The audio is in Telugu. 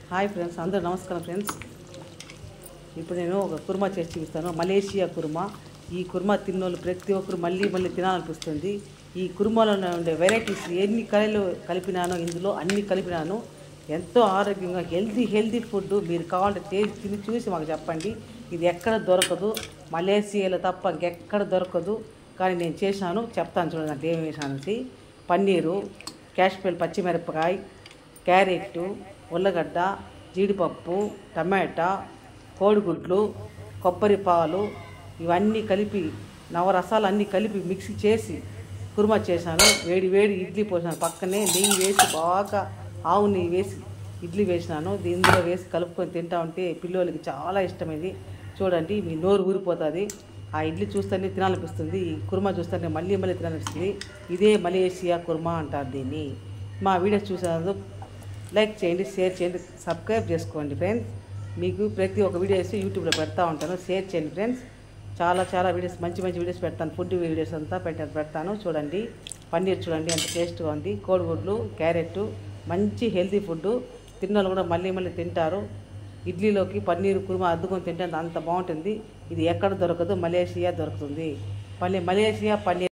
హాయ్ ఫ్రెండ్స్ అందరూ నమస్కారం ఫ్రెండ్స్ ఇప్పుడు నేను ఒక కుర్మా చేసి చూపిస్తాను మలేషియా కుర్మా ఈ కుర్మా తిన్నోళ్ళు ప్రతి ఒక్కరు మళ్ళీ మళ్ళీ తినాలనిపిస్తుంది ఈ కుర్మాలో ఉండే వెరైటీస్ ఎన్ని కలలు కలిపినానో ఇందులో అన్ని కలిపినాను ఎంతో ఆరోగ్యంగా హెల్తీ హెల్తీ ఫుడ్ మీరు కావాలంటే టేస్ట్ తిని చూసి మాకు చెప్పండి ఇది ఎక్కడ దొరకదు మలేషియాలో తప్ప ఇంకెక్కడ దొరకదు కానీ నేను చేశాను చెప్తాను చూడండి అంటే ఏమి వేసాను పన్నీరు క్యాష్పల్ పచ్చిమిరపకాయ క్యారెట్ ఉల్లగడ్డ జీడిపప్పు టమాటా కోడిగుడ్లు కొబ్బరి పాలు ఇవన్నీ కలిపి నవరసాలు అన్నీ కలిపి మిక్సీ చేసి కుర్మా చేశాను వేడి వేడి ఇడ్లీ పోసాను పక్కనే నెయ్యి వేసి బాగా ఆవు నెయ్యి వేసి ఇడ్లీ వేసినాను ఇది ఇందులో వేసి కలుపుకొని తింటా ఉంటే పిల్లలకి చాలా ఇష్టమైంది చూడండి మీ నోరు ఊరిపోతుంది ఆ ఇడ్లీ చూస్తేనే తినాలనిపిస్తుంది ఈ కుర్మా చూస్తేనే మళ్ళీ మళ్ళీ తినాలనిపిస్తుంది ఇదే మలేషియా కుర్మా అంటారు దీన్ని మా వీడియోస్ చూసినందుకు లైక్ చేయండి షేర్ చేయండి సబ్స్క్రైబ్ చేసుకోండి ఫ్రెండ్స్ మీకు ప్రతి ఒక్క వీడియో వేసి యూట్యూబ్లో పెడతా ఉంటాను షేర్ చేయండి ఫ్రెండ్స్ చాలా చాలా వీడియోస్ మంచి మంచి వీడియోస్ పెడతాను ఫుడ్ వీడియోస్ అంతా పెట్ట పెడతాను చూడండి పన్నీర్ చూడండి ఎంత టేస్ట్గా ఉంది కోడిగుడ్లు క్యారెట్ మంచి హెల్తీ ఫుడ్ తిన్నోళ్ళు కూడా మళ్ళీ మళ్ళీ తింటారు ఇడ్లీలోకి పన్నీరు కుర్మా అద్దుకొని తింటే అంత బాగుంటుంది ఇది ఎక్కడ దొరకదు మలేషియా దొరుకుతుంది మళ్ళీ మలేషియా పన్నీర్